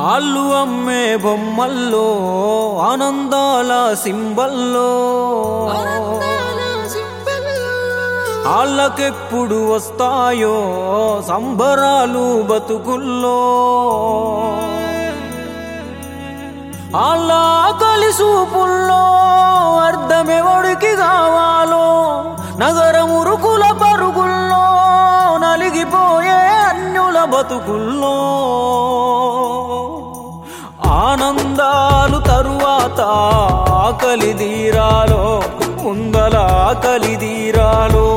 ఆళ్ళు అమ్మే బొమ్మల్లో ఆనందాల సింబల్లో ఆళ్ళకెప్పుడు వస్తాయో సంబరాలు బతుకుల్లో ఆళ్ళ ఆకలి సూపుల్లో అర్థమెవడికి కావాలో నగరమురుకుల పరుగుల్లో నలిగిపోయే అన్యుల బతుకుల్లో ఆనందాలు తరువాత ఆకలి తీరాలో ముందల ఆకలి తీరాలో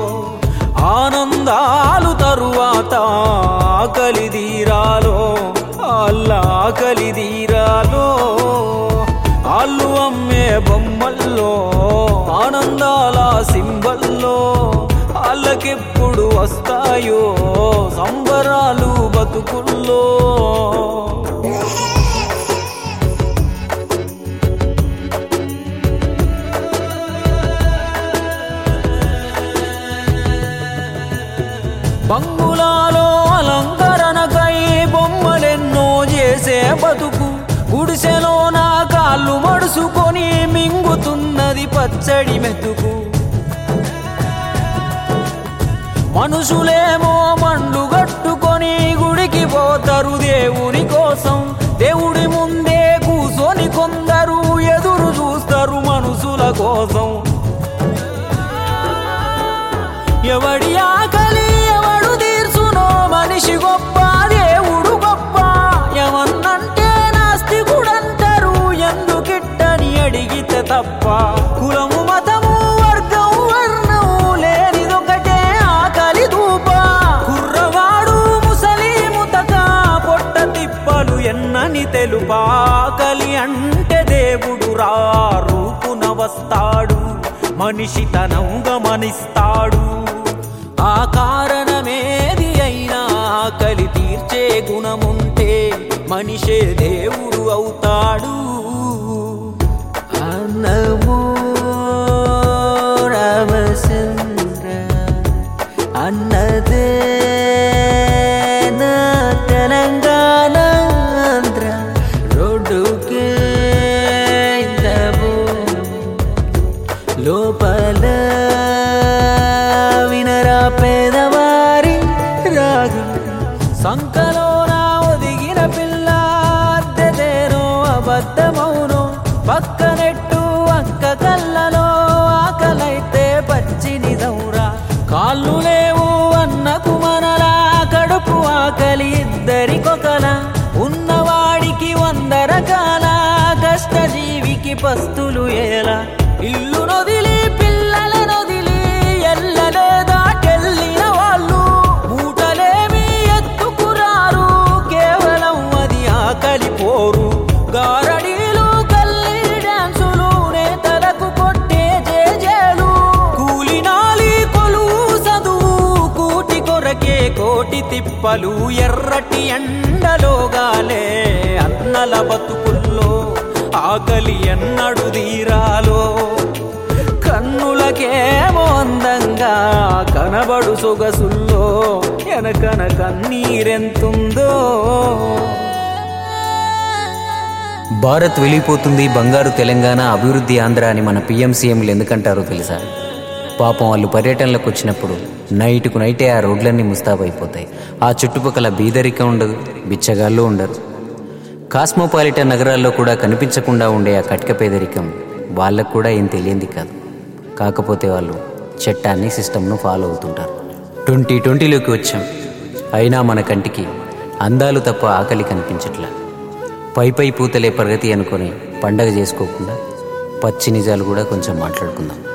ఆనందాలు తరువాత ఆకలి తీరాలో అల్లా ఆకలి తీరాలో ఆళ్ళు అమ్మే బొమ్మల్లో ఆనందాల సింబల్లో వాళ్ళకెప్పుడు వస్తాయో సంబరాలు బతుకుల్లో బంగులాలో అలంకరణకై బొమ్మలెన్నో చేసే బతుకు గుడిసెలో నా కాళ్ళు మడుసుకొని మింగుతున్నది పచ్చడి మెతుకు మనుషులేమో మండు గట్టుకొని గుడికి పోతారు దేవుని కోసం దేవుడి ముందే కూసోని కొందరు ఎదురు చూస్తారు మనుషుల కోసం ఎవడి ఆకలి ఎవడు తీర్చునో మనిషి గొప్ప దేవుడు గొప్ప ఎవన్నంటే నాస్తికుడంటారు ఎందుకిట్టని అడిగితే తప్ప కులము మతము వర్గం వర్ణం లేనిదొకటే ఆకలి దూప కుర్రవాడు ముసలి ముతక పొట్ట తిప్పలు ఎన్నని తెలుపా ఆకలి అంటే దేవుడు రా రూపున వస్తాడు మనిషి తనం గమనిస్తాడు ఆ కారణమేది అయినా ఆకలి తీర్చే గుణముంటే మనిషే దేవుడు అవుతాడు అన్నమో రామచంద్ర అన్నదే నా తెలంగాణ ఆంధ్ర రోడ్డుకే ఇంత భూమి లోపల వినరా పేదవారి రాగం సంకలో నా ఒదిగిన పిల్ల అద్దెదేనో అబద్ధమౌను పక్కనెట్టు అక్క కళ్ళలో ఆకలైతే పచ్చి నిజంరా కాళ్ళు లేవు అన్నకు మనలా కడుపు ఆకలి ఇద్దరికొకల ఉన్నవాడికి వంద రకాల కష్టజీవికి పస్తులు ఏలా ఇల్లు నొదిలి పిల్లల నొదిలి ఎల్లలేదాకెళ్ళిన వాళ్ళు మూటలేమి ఎత్తుకురారు కేవలం అది ఆకలి పోరు గారడీలు కల్లి డాన్సులు నేతలకు కొట్టే జేజేలు కూలినాలి కొలువు చదువు కూటి కొరకే కోటి తిప్పలు ఎర్రటి ఎండలోగాలే అన్నల బతుకుల్లో ఆకలి ఎన్నడు తీరాలో కన్నులకేమో అందంగా కనబడు సొగసుల్లో ఎనకన కన్నీరెంతుందో భారత్ వెళ్ళిపోతుంది బంగారు తెలంగాణ అభివృద్ధి ఆంధ్ర అని మన పిఎం సీఎంలు ఎందుకంటారో తెలుసా పాపం వాళ్ళు పర్యటనలకు వచ్చినప్పుడు నైట్కు నైటే ఆ రోడ్లన్నీ ముస్తాబైపోతాయి ఆ చుట్టుపక్కల బీదరికం ఉండదు బిచ్చగాళ్ళు ఉండరు కాస్మోపాలిటన్ నగరాల్లో కూడా కనిపించకుండా ఉండే ఆ కటిక పేదరికం వాళ్ళకు కూడా ఏం తెలియంది కాదు కాకపోతే వాళ్ళు చట్టాన్ని సిస్టమ్ను ఫాలో అవుతుంటారు ట్వంటీ ట్వంటీలోకి వచ్చాం అయినా మన కంటికి అందాలు తప్ప ఆకలి కనిపించట్లా పై పై పూతలే ప్రగతి అనుకొని పండగ చేసుకోకుండా పచ్చి నిజాలు కూడా కొంచెం మాట్లాడుకుందాం